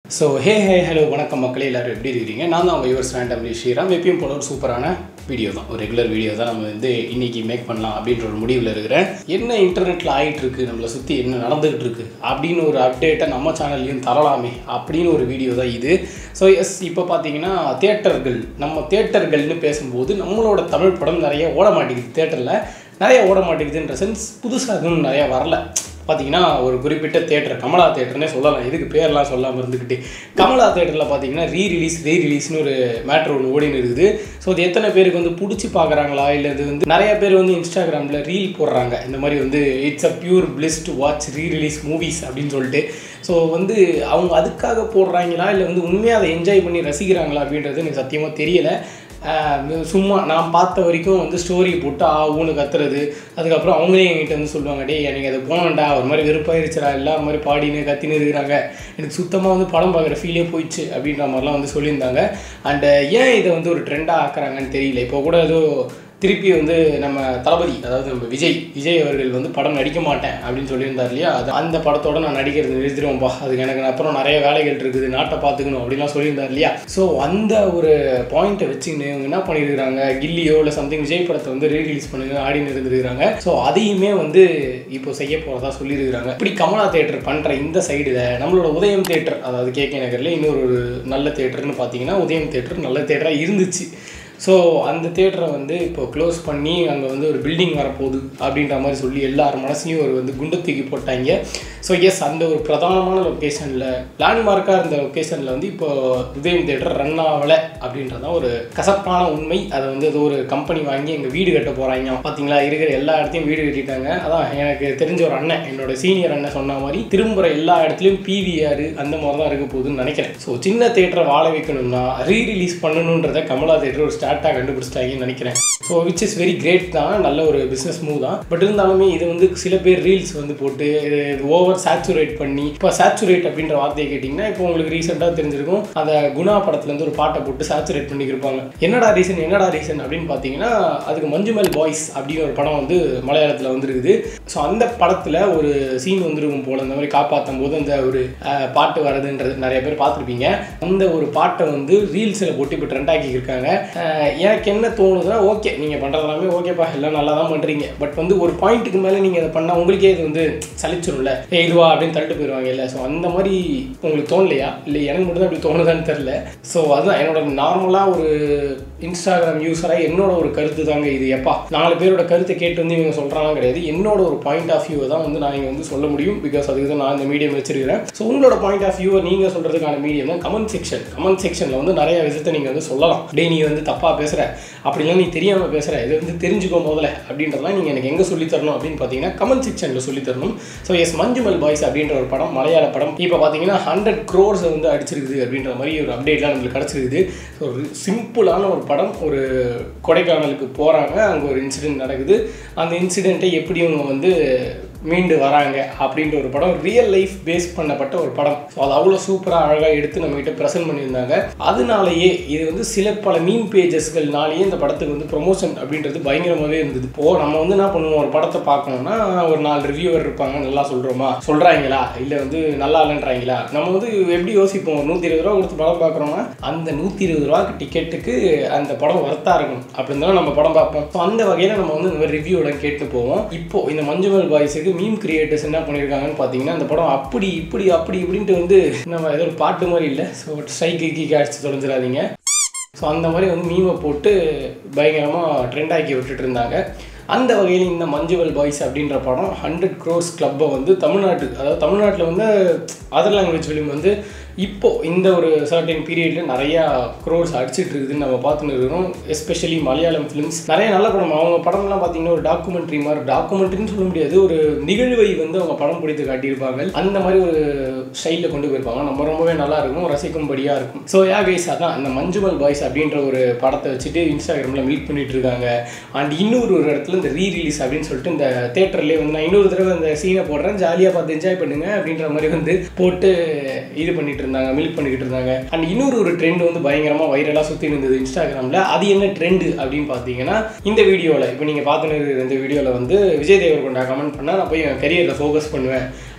so ஹே hey hello வணக்கம் மக்களே எல்லாரும் எப்படி இருக்கிறீங்க நான் தான் உங்கள் யுவர்ஸ் ரேண்டம்லி ஸ்ரீராம் எப்பயும் போல ஒரு சூப்பரான வீடியோ தான் ஒரு ரெகுலர் வீடியோ தான் நம்ம வந்து இன்னைக்கு மேக் பண்ணலாம் அப்படின்ற ஒரு முடிவில் இருக்கிறேன் என்ன இன்டர்நெட்டில் ஆகிட்டு இருக்கு நம்மளை சுற்றி என்ன நடந்துகிட்டு இருக்கு அப்படின்னு ஒரு அப்டேட்டை நம்ம சேனல்லையும் தரலாமே அப்படின்னு ஒரு வீடியோ தான் இது ஸோ எஸ் இப்போ பார்த்தீங்கன்னா தேட்டர்கள் நம்ம தேட்டர்கள்னு பேசும்போது நம்மளோட தமிழ் படம் நிறைய ஓட மாட்டேங்குது தேட்டரில் நிறைய ஓட மாட்டேங்குதுன்ற சென்ஸ் புதுசாக எதுவும் நிறையா வரல பார்த்தீங்கன்னா ஒரு குறிப்பிட்ட தேட்டர் கமலா தேட்டர்னே சொல்லலாம் இதுக்கு பேர்லாம் சொல்லாமல் இருந்துக்கிட்டு கமலா தேட்டரில் பார்த்தீங்கன்னா ரீ ரிலீஸ் ரீ ரிலீஸ்னு ஒரு மேட்ரு ஒன்று ஓடின்னு இருக்குது ஸோ அது எத்தனை பேருக்கு வந்து பிடிச்சி பார்க்குறாங்களா இல்லை இது வந்து நிறைய பேர் வந்து இன்ஸ்டாகிராமில் ரீல் போடுறாங்க இந்த மாதிரி வந்து it's a pure bliss to watch re release movies அப்படின்னு சொல்லிட்டு ஸோ வந்து அவங்க அதுக்காக போடுறாங்களா இல்லை வந்து உண்மையாக அதை என்ஜாய் பண்ணி ரசிக்கிறாங்களா அப்படின்றது எனக்கு சத்தியமாக தெரியலை ஆஹ் சும்மா நான் பார்த்த வரைக்கும் வந்து ஸ்டோரி போட்டு ஆ ஊனு கத்துறது அதுக்கப்புறம் அவங்களே என்கிட்ட வந்து சொல்லுவாங்க டேய் எனக்கு அது போனேன்டா ஒரு மாதிரி வெறுப்பாயிருச்சுடா எல்லா மாதிரி பாடின்னு கத்தின்னு இருக்கிறாங்க எனக்கு சுத்தமாக வந்து படம் பார்க்குற ஃபீலே போயிடுச்சு அப்படின்ற மாதிரிலாம் வந்து சொல்லியிருந்தாங்க அண்டு ஏன் இதை வந்து ஒரு ட்ரெண்டாக ஆக்குறாங்கன்னு தெரியல இப்போ கூட ஏதோ திருப்பி வந்து நம்ம தளபதி அதாவது நம்ம விஜய் விஜய் அவர்கள் வந்து படம் நடிக்க மாட்டேன் அப்படின்னு சொல்லியிருந்தார் இல்லையா அது அந்த படத்தோட நான் நடிக்கிறது நிறுத்திடுவோம்ப்பா அதுக்கு எனக்கு அப்புறம் நிறைய வேலைகள் இருக்குது நாட்டை பார்த்துக்கணும் அப்படின்லாம் சொல்லியிருந்தார் இல்லையா ஸோ அந்த ஒரு பாயிண்ட்டை வச்சுக்கின்னு இவங்க என்ன பண்ணியிருக்கிறாங்க கில்லியோ இல்லை சம்திங் விஜய் படத்தை வந்து ரீ ரிலீஸ் பண்ணுங்க ஆடின்னு இருந்திருக்கிறாங்க ஸோ அதையுமே வந்து இப்போ செய்ய போகிறதா சொல்லியிருக்கிறாங்க இப்படி கமலா தேட்டர் பண்ணுற இந்த சைடில் நம்மளோட உதயம் தேட்டர் அதாவது கே கே நகரில் இன்னொரு ஒரு நல்ல தேட்டர்னு பார்த்தீங்கன்னா உதயம் தேட்டர் நல்ல தேட்டராக இருந்துச்சு ஸோ அந்த தேட்டரை வந்து இப்போ க்ளோஸ் பண்ணி அங்கே வந்து ஒரு பில்டிங் வரப்போகுது அப்படின்ற மாதிரி சொல்லி எல்லார் மனசையும் ஒரு வந்து குண்டு தூக்கி போட்டாங்க ஸோ எஸ் அந்த ஒரு பிரதானமான லொக்கேஷனில் லேண்ட்மார்க்காக இருந்த லொக்கேஷனில் வந்து இப்போ உதயம் தேட்டர் ரன் ஆகலை அப்படின்றதான் ஒரு கசப்பான உண்மை அதை வந்து ஏதோ ஒரு கம்பெனி வாங்கி எங்கள் வீடு கட்ட போகிறாங்க பார்த்தீங்களா இருக்கிற எல்லா இடத்தையும் வீடு கட்டிட்டாங்க அதான் எனக்கு தெரிஞ்ச ஒரு அண்ணன் என்னோட சீனியர் அண்ணன் சொன்ன மாதிரி திரும்புகிற எல்லா இடத்துலையும் பிவிஆர் அந்த மாதிரி தான் இருக்க போகுதுன்னு நினைக்கிறேன் ஸோ சின்ன தேட்டரை வாழ வைக்கணும்னா ரீ ரிலீஸ் பண்ணணுன்றத கமலா தேட்டர் ஒரு ஸ்டார்ட்டாக கண்டுபிடிச்சிட்டாங்கன்னு நினைக்கிறேன் so which is very great தான் நல்ல ஒரு பிஸ்னஸ் மூவ் தான் பட் இருந்தாலுமே இது வந்து சில பேர் ரீல்ஸ் வந்து போட்டு ஓவர் சேச்சுரேட் பண்ணி இப்போ சேச்சுரேட் அப்படின்ற வார்த்தையை கேட்டிங்கன்னா இப்போ உங்களுக்கு ரீசெண்டாக தெரிஞ்சிருக்கும் அந்த குணா படத்துலேருந்து ஒரு பாட்டை போட்டு சேச்சுரேட் பண்ணியிருப்பாங்க என்னடா ரீசன் என்னடா ரீசன் அப்படின்னு பார்த்தீங்கன்னா அதுக்கு மஞ்சுமல் பாய்ஸ் அப்படின்னு ஒரு படம் வந்து மலையாளத்தில் வந்துருக்குது ஸோ அந்த படத்தில் ஒரு சீன் வந்துருக்கும் போல் அந்த மாதிரி காப்பாற்றும் போது அந்த ஒரு அஹ், பாட்டு வரதுன்றது நிறைய பேர் பார்த்துருப்பீங்க அந்த ஒரு பாட்டை வந்து ரீல்ஸில் போட்டு இப்போ ட்ரெண்ட் ஆக்கியிருக்காங்க அஹ், எனக்கு என்ன தோணுதுன்னா ஓகே நீங்கள் பண்ணுறது எல்லாமே ஓகேப்பா எல்லாம் நல்லா தான் பண்ணுறீங்க பட் வந்து ஒரு பாயிண்ட்டுக்கு மேலே நீங்கள் அதை பண்ணால் உங்களுக்கே இது வந்து சலிச்சிடும்ல ஏ இதுவா அப்படின்னு தள்ளிட்டு போயிடுவாங்க இல்லை ஸோ அந்த மாதிரி உங்களுக்கு தோணலையா இல்லை எனக்கு மட்டும் தான் அப்படி தோணுதான்னு தெரில ஸோ அதுதான் என்னோட நார்மலாக ஒரு இன்ஸ்டாகிராம் யூஸராக என்னோட ஒரு கருத்து தாங்க இது எப்பா நாலு பேரோட கருத்தை கேட்டு வந்து இவங்க சொல்கிறாங்க கிடையாது என்னோட ஒரு பாயிண்ட் ஆஃப் வியூவை தான் வந்து நான் இங்கே வந்து சொல்ல முடியும் பிகாஸ் அதுக்கு தான் நான் இந்த மீடியம் வச்சிருக்கிறேன் ஸோ உங்களோட பாயிண்ட் ஆஃப் வியூவை நீங்கள் சொல்கிறதுக்கான மீடியம் தான் கமெண்ட் செக்ஷன் கமெண்ட் செக்ஷனில் வந்து நிறைய விஷயத்தை நீங்கள் வந்து சொல்லலாம் டே நீ வந்து தப்பாக பேசுகிற அப்படிலாம் நீ தெரியாமல் பேசுகிற இது வந்து தெரிஞ்சுக்கோ முதல்ல அப்படின்றதெல்லாம் நீங்கள் எனக்கு எங்கே சொல்லித் தரணும் அப்படின்னு பார்த்தீங்கன்னா கமெண்ட் செக்ஷனில் சொல்லித் தரணும் ஸோ எஸ் மஞ்சுமல் பாய்ஸ் அப்படின்ற ஒரு படம் மலையாள படம் இப்போ பார்த்தீங்கன்னா ஹண்ட்ரட் க்ரோர்ஸை வந்து அடிச்சிருக்குது அப்படின்ற மாதிரி ஒரு அப்டேட்லாம் நம்மளுக்கு கிடச்சிருக்குது ஸோ ஒரு சிம்பிளான ஒரு படம் ஒரு கொடைக்கானலுக்கு போகிறாங்க அங்கே ஒரு இன்சிடென்ட் நடக்குது அந்த இன்சிடெண்ட்டை எப்படி இவங்க வந்து மீண்டு வராங்க அப்படின்ற ஒரு படம் ரியல் லைஃப் பேஸ் பண்ணப்பட்ட ஒரு படம் ஸோ அது அவ்வளோ சூப்பராக அழகாக எடுத்து நம்மகிட்ட ப்ரெசென்ட் பண்ணியிருந்தாங்க அதனாலேயே இது வந்து சில பல மீன் பேஜஸ்கள்னாலேயே இந்த படத்துக்கு வந்து ப்ரொமோஷன் அப்படின்றது பயங்கரமாகவே இருந்தது இப்போ நம்ம வந்து என்ன பண்ணுவோம் ஒரு படத்தை பார்க்கணும்னா ஒரு நாலு ரிவ்யூவர் இருப்பாங்க நல்லா சொல்கிறோமா சொல்கிறாங்களா இல்லை வந்து நல்லா இல்லைன்றாங்களா நம்ம வந்து எப்படி யோசிப்போம் ஒரு நூற்றி இருபது ரூபா கொடுத்து படம் பார்க்குறோம்னா அந்த நூற்றி இருபது ரூபாய்க்கு டிக்கெட்டுக்கு அந்த படம் ஒர்த்தாக இருக்கும் அப்படின்னு தான் நம்ம படம் பார்ப்போம் ஸோ அந்த வகையில் நம்ம வந்து இந்த மாதிரி ரிவ்யூவோட கேட்டு போவோம் இப்போ இந்த மஞ்சுமல் பாய்ஸுக்கு மீம் கிரியேட்டர்ஸ் என்ன பண்ணியிருக்காங்கன்னு பார்த்தீங்கன்னா அந்த படம் அப்படி இப்படி அப்படி இப்படின்ட்டு வந்து நம்ம ஏதோ ஒரு பாட்டு மாதிரி இல்லை ஸோ ஸ்ட்ரைக்கு கீக்கு அடிச்சு தொலைஞ்சிடாதீங்க ஸோ அந்த மாதிரி வந்து மீமை போட்டு பயங்கரமாக ட்ரெண்ட் ஆக்கி விட்டுட்டு இருந்தாங்க அந்த வகையில் இந்த மஞ்சுவல் பாய்ஸ் அப்படின்ற படம் ஹண்ட்ரட் க்ரோர்ஸ் கிளப்பை வந்து தமிழ்நாட்டு அதாவது தமிழ்நாட்டில் வந்து அதர் லாங்குவேஜ் ஃபிலிம் வந்து இப்போ இந்த ஒரு சர்டன் பீரியடில் நிறையா க்ரோர்ஸ் அடிச்சிட்டு இருக்குதுன்னு நம்ம பார்த்துன்னு இருக்கிறோம் எஸ்பெஷலி மலையாளம் ஃபிலிம்ஸ் நிறைய நல்ல படம் அவங்க படம்லாம் பார்த்தீங்கன்னா ஒரு டாக்குமெண்ட்ரி மாதிரி டாக்குமெண்ட்ரின்னு சொல்ல முடியாது ஒரு நிகழ்வை வந்து அவங்க படம் பிடித்து காட்டியிருப்பாங்க அந்த மாதிரி ஒரு ஸ்டைலில் கொண்டு போயிருப்பாங்க நம்ம ரொம்பவே நல்லா இருக்கும் ரசிக்கும்படியாக இருக்கும் ஸோ யா கைஸ் அதான் அந்த மஞ்சுமல் பாய்ஸ் அப்படின்ற ஒரு படத்தை வச்சுட்டு இன்ஸ்டாகிராமில் மீட் பண்ணிட்டு இருக்காங்க அண்ட் இன்னொரு ஒரு இடத்துல இந்த ரீ ரிலீஸ் அப்படின்னு சொல்லிட்டு இந்த தேட்டர்லேயே வந்து நான் இன்னொரு தடவை இந்த சீனை போடுறேன் ஜாலியாக பார்த்து என்ஜாய் பண்ணுங்க அப்படின்ற மாதிரி வந்து போட்டு இது பண்ணிட்டு இருந்தாங்க மில்க் பண்ணிக்கிட்டு இருந்தாங்க அண்ட் இன்னொரு ஒரு ட்ரெண்ட் வந்து பயங்கரமாக வைரலாக சுற்றி இருந்தது இன்ஸ்டாகிராமில் அது என்ன ட்ரெண்டு அப்படின்னு பார்த்தீங்கன்னா இந்த வீடியோவில் இப்போ நீங்கள் பார்த்துன்னு இருக்கிற இந்த வீடியோவில் வந்து விஜய் தேவர்கொண்டா கமெண்ட் பண்ணால் நான் போய் என் கரியரில் ஃபோக்கஸ் பண்ணுவேன்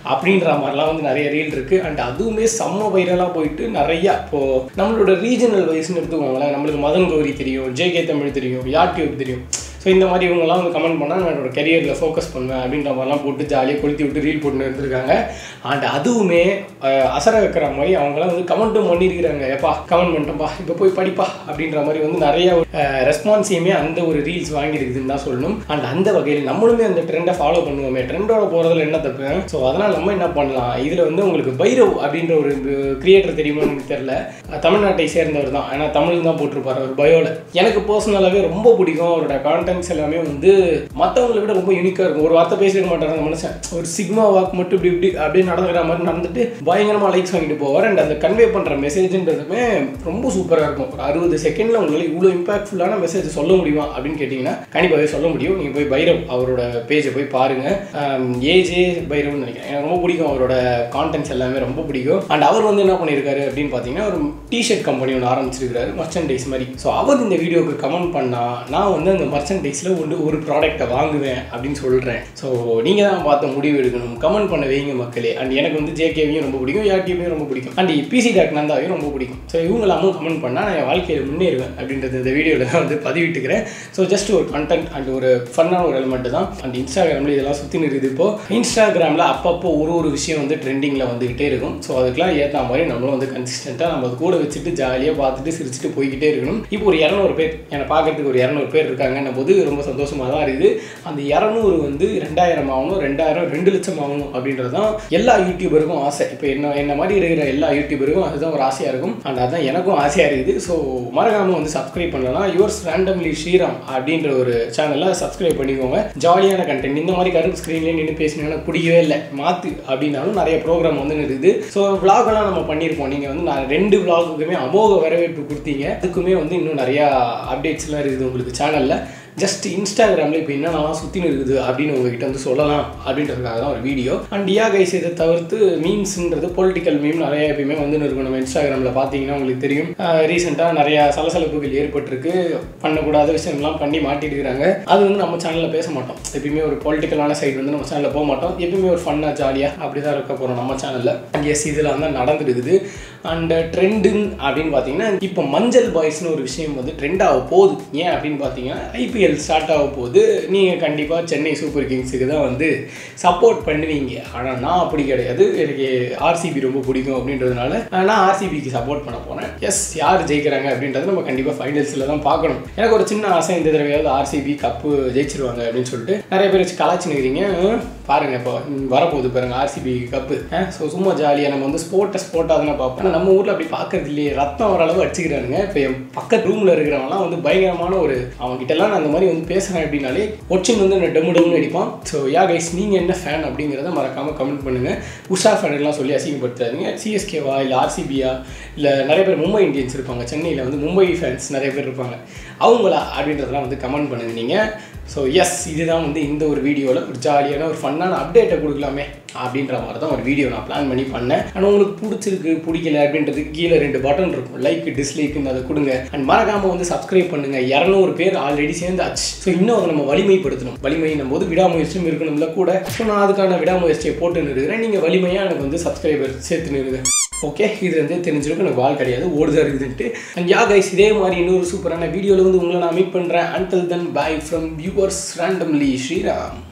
அப்படின்ற மாதிரிலாம் வந்து நிறைய ரீல் இருக்குது அண்ட் அதுவுமே செம்ம வைரலாக போயிட்டு நிறையா இப்போது நம்மளோட ரீஜனல் வைஸ்னு எடுத்துக்கோங்களேன் நம்மளுக்கு மதன் கௌரி தெரியும் ஜேகே தமிழ் தெரியும் யாட்யூப் தெரியும் ஸோ இந்த மாதிரி இவங்கெல்லாம் வந்து கமெண்ட் பண்ணால் நான் என்னோட கெரியரில் ஃபோக்கஸ் பண்ணுவேன் அப்படின்ற மாதிரிலாம் போட்டு ஜாலியாக கொளுத்தி விட்டு ரீல் போட்டு இருந்திருக்காங்க அண்ட் அதுவுமே அஹ், அசர வைக்கிற மாதிரி அவங்களாம் வந்து கமெண்ட்டும் பண்ணியிருக்கிறாங்க ஏப்பா கமெண்ட் பண்ணிட்டோம்ப்பா இப்போ போய் படிப்பா அப்படின்ற மாதிரி வந்து நிறைய ரெஸ்பான்ஸையுமே அந்த ஒரு ரீல்ஸ் வாங்கியிருக்குதுன்னு தான் சொல்லணும் அண்ட் அந்த வகையில் நம்மளுமே அந்த ட்ரெண்டை ஃபாலோ பண்ணுவோமே ட்ரெண்டோட போகிறதுல என்ன தப்பு ஸோ அதனால் நம்ம என்ன பண்ணலாம் இதில் வந்து உங்களுக்கு பைரவ் அப்படின்ற ஒரு கிரியேட்டர் தெரியுமா எனக்கு தெரியல அஹ், தமிழ்நாட்டை சேர்ந்தவர் தான் ஏன்னா தமிழ் தான் போட்டிருப்பாரு அவர் பயோவில் எனக்கு பர்சனலாகவே ரொம்ப பிடிக்கும் அவரோட கான்டென்ட்ஸ் எல்லாமே வந்து மற்றவங்களை விட ரொம்ப யூனிக்காக இருக்கும் ஒரு வார்த்தை பேசிருக்க மாட்டார் அந்த மனுஷன் ஒரு சிக்மா வாக் மட்டும் இப்படி இப்படி அப்படியே நடந்துக்கிற மாதிரி நடந்துட்டு பயங்கரமாக லைக்ஸ் வாங்கிட்டு போவார் அண்ட் அந்த கன்வே பண்ணுற மெசேஜ்ன்றதுமே ரொம்ப சூப்பராக இருக்கும் ஒரு அறுபது செகண்டில் உங்களால் இவ்வளோ இம்பாக்ட்ஃபுல்லான மெசேஜ் சொல்ல முடியுமா அப்படின்னு கேட்டிங்கன்னா கண்டிப்பாகவே சொல்ல முடியும் நீங்கள் போய் பைரவ் அவரோட பேஜை போய் பாருங்கள் ஏஜே பைரவ்னு நினைக்கிறேன் எனக்கு ரொம்ப பிடிக்கும் அவரோட கான்டென்ட்ஸ் எல்லாமே ரொம்ப பிடிக்கும் அண்ட் அவர் வந்து என்ன பண்ணியிருக்காரு அப்படின்னு பார்த்தீங்கன்னா ஒரு டிஷர்ட் கம்பெனி ஒன்று ஆரம்பிச்சிருக்காரு மர்ச்சன்டைஸ் மாதிரி ஸோ அவர் இந்த வீடியோக்கு கமெண்ட் பண்ணால் நான் வந்து அந்த மர்ச்சன்டைஸில் ஒன்று ஒரு ப்ராடக்ட்டை வாங்குவேன் அப்படின்னு சொல்கிறேன் ஸோ நீங்கள் தான் பார்த்து முடிவு எடுக்கணும் கமெண்ட் பண்ண வைங்க மக்களே அண்ட் எனக்கு வந்து ஜேகேவையும் ரொம்ப பிடிக்கும் யார்டியும் ரொம்ப பிடிக்கும் அண்ட் பிசி டாக் நந்தாவையும் ரொம்ப பிடிக்கும் ஸோ இவங்களாமும் கமெண்ட் பண்ணால் நான் என் வாழ்க்கையில் முன்னேறுவேன் அப்படின்றது இந்த வீடியோவில் தான் வந்து பதிவிட்டுக்கிறேன் ஸோ ஜஸ்ட் ஒரு கண்டென்ட் அண்ட் ஒரு ஃபன்னான ஒரு எலிமெண்ட் தான் அண்ட் இன்ஸ்டாகிராமில் இதெல்லாம் சுற்றி நிற்குது இப்போ இன்ஸ்டாகிராமில் அப்பப்போ ஒரு ஒரு விஷயம் வந்து ட்ரெண்டிங்கில் வந்துக்கிட்டே இருக்கும் ஸோ அதுக்கெல்லாம் ஏற்ற மாதிரி நம்மளும் வந்து கன்சிஸ்டண்ட்டாக நம்ம அது கூட வச்சுட்டு ஜாலியாக பார்த்துட்டு சிரிச்சுட்டு போய்கிட்டே இருக்கணும் இப்போ ஒரு இரநூறு பேர் என்னை பார்க்கறதுக்கு ஒரு இரநூறு பேர் இருக்காங்கன்னும் போது ரொம்ப சந்தோஷமாக தான் இருக்குது அந்த இரநூறு வந்து ரெண்டாயிரம் ஆகணும் ரெண்டாயிரம் ரெண்டு லட்சம் ஆகணும் அப்படின்றது தான் எல்லா யூடியூபருக்கும் ஆசை இப்போ என்ன என்ன மாதிரி இருக்கிற எல்லா யூடியூபருக்கும் அதுதான் ஒரு ஆசையாக இருக்கும் அண்ட் அதுதான் எனக்கும் ஆசையாக இருக்குது ஸோ மறக்காமல் வந்து சப்ஸ்கிரைப் பண்ணலாம் யுவர்ஸ் ரேண்டம்லி ஸ்ரீராம் அப்படின்ற ஒரு சேனலில் சப்ஸ்கிரைப் பண்ணிக்கோங்க ஜாலியான கண்டென்ட் இந்த மாதிரி கருப்பு ஸ்க்ரீன்லேயே நின்று பேசினீங்கன்னா பிடிக்கவே இல்லை மாற்று அப்படின்னாலும் நிறைய ப்ரோக்ராம் வந்து இருக்குது ஸோ விலாகெல்லாம் நம்ம பண்ணியிருப்போம் நீங்கள் வந்து நான் ரெண்டு விலாகுக்குமே அமோக வரவேற்பு கொடுத்தீங்க அதுக்குமே வந்து இன்னும் நிறையா அப்டேட்ஸ்லாம் இருக்குது உங்களுக்கு சேனலில் ஜஸ்ட் இன்ஸ்டாகிராமில் இப்போ என்னென்னலாம் சுற்றி இருக்குது அப்படின்னு உங்ககிட்ட வந்து சொல்லலாம் அப்படின்றதுக்காக தான் ஒரு வீடியோ அண்ட் டியா கைஸ் இதை தவிர்த்து மீம்ஸ்ன்றது பொலிட்டிக்கல் மீம் நிறைய எப்பயுமே வந்து இருக்கும் நம்ம இன்ஸ்டாகிராமில் பார்த்தீங்கன்னா உங்களுக்கு தெரியும் ரீசெண்டாக நிறையா சலசலப்புகள் ஏற்பட்டிருக்கு பண்ணக்கூடாத விஷயங்கள்லாம் பண்ணி மாட்டிட்டு இருக்கிறாங்க அது வந்து நம்ம சேனலில் பேச மாட்டோம் எப்பயுமே ஒரு பொலிட்டிக்கலான சைடு வந்து நம்ம சேனலில் போக மாட்டோம் எப்பயுமே ஒரு ஃபன்னாக ஜாலியாக அப்படி தான் இருக்க போகிறோம் நம்ம சேனலில் அண்ட் எஸ் இதில் வந்து நடந்துருக்குது அண்ட் ட்ரெண்டுங் அப்படின்னு பார்த்தீங்கன்னா இப்போ மஞ்சள் பாய்ஸ்னு ஒரு விஷயம் வந்து ட்ரெண்ட் ஆக போகுது ஏன் அப்படின்னு பார்த்தீங்கன்னா ஐபிஎல் ஸ்டார்ட் ஆக போகுது நீங்கள் கண்டிப்பாக சென்னை சூப்பர் கிங்ஸுக்கு தான் வந்து சப்போர்ட் பண்ணுவீங்க ஆனால் நான் அப்படி கிடையாது எனக்கு ஆர்சிபி ரொம்ப பிடிக்கும் அப்படின்றதுனால நான் ஆர்சிபிக்கு சப்போர்ட் பண்ண போனேன் எஸ் யார் ஜெயிக்கிறாங்க அப்படின்றத நம்ம கண்டிப்பாக ஃபைனல்ஸில் தான் பார்க்கணும் எனக்கு ஒரு சின்ன ஆசை இந்த தடவையாவது ஆர்சிபி கப்பு ஜெயிச்சிருவாங்க அப்படின்னு சொல்லிட்டு நிறைய பேர் வச்சு கலாச்சினுக்கிறீங்க பாருங்க இப்போ ம், வரப்போகுது பாருங்க ஆர்சிபி கப்பு ஸோ சும்மா ஜாலியாக நம்ம வந்து ஸ்போர்ட்டை ஸ்போர்ட்டாக தானே பார்ப்போம் ஆனா நம்ம ஊரில் அப்படி பார்க்கறது இல்லையே ரத்தம் வர அளவு அடிச்சுக்கிறானுங்க இப்போ என் பக்கத்து ரூமில் இருக்கிறவங்கலாம் வந்து பயங்கரமான ஒரு அவங்ககிட்டலாம் நான் அந்த மாதிரி வந்து பேசுகிறேன் அப்படின்னாலே ஒச்சின் வந்து என்ன டம்மு டம்னு அடிப்பான் ஸோ யா கைஸ் நீங்கள் என்ன ஃபேன் அப்படிங்கிறத மறக்காமல் கமெண்ட் பண்ணுங்கள் உஷா ஃபேன் எல்லாம் சொல்லி அசிங்கப்படுத்தாதீங்க சிஎஸ்கேவா இல்லை ஆர்சிபியா இல்லை நிறைய பேர் மும்பை இந்தியன்ஸ் இருப்பாங்க சென்னையில் வந்து மும்பை ஃபேன்ஸ் நிறைய பேர் இருப்பாங்க அவங்களா அப்படின்றதெல்லாம் வந்து கமெண்ட் பண்ணுங்க நீங்கள் ஸோ எஸ் இதுதான் வந்து இந்த ஒரு வீடியோவில் ஒரு ஜாலியான ஒரு ஃபன்னான அப்டேட்டை கொடுக்கலாமே அப்படின்ற மாதிரி தான் ஒரு வீடியோ நான் பிளான் பண்ணி பண்ணேன் ஆனால் உங்களுக்கு பிடிச்சிருக்கு பிடிக்கல அப்படின்றதுக்கு கீழே ரெண்டு பட்டன் இருக்கும் லைக் டிஸ்லைக்குன்னு அதை கொடுங்க அண்ட் மறக்காமல் வந்து சப்ஸ்கிரைப் பண்ணுங்க இரநூறு பேர் ஆல்ரெடி சேர்ந்தாச்சு ஸோ இன்னும் அதை நம்ம வலிமைப்படுத்தணும் வலிமைன்னும் போது விடாமுயற்சியும் இருக்கணும்ல கூட ஸோ நான் அதுக்கான விடாமுயற்சியை போட்டு நிறுகிறேன் நீங்கள் வலிமையாக எனக்கு வந்து சப்ஸ்கிரைபர் சேர்த்து நிறுங்க ஓகே இது வந்து தெரிஞ்சிருக்கும் எனக்கு வால் கிடையாது ஓடுதா இருக்குதுன்ட்டு அண்ட் யா கைஸ் இதே மாதிரி இன்னொரு சூப்பரான வீடியோவில் வந்து உங்களை நான் மீட் பண்ணுறேன் until then bye from viewers randomly Sriram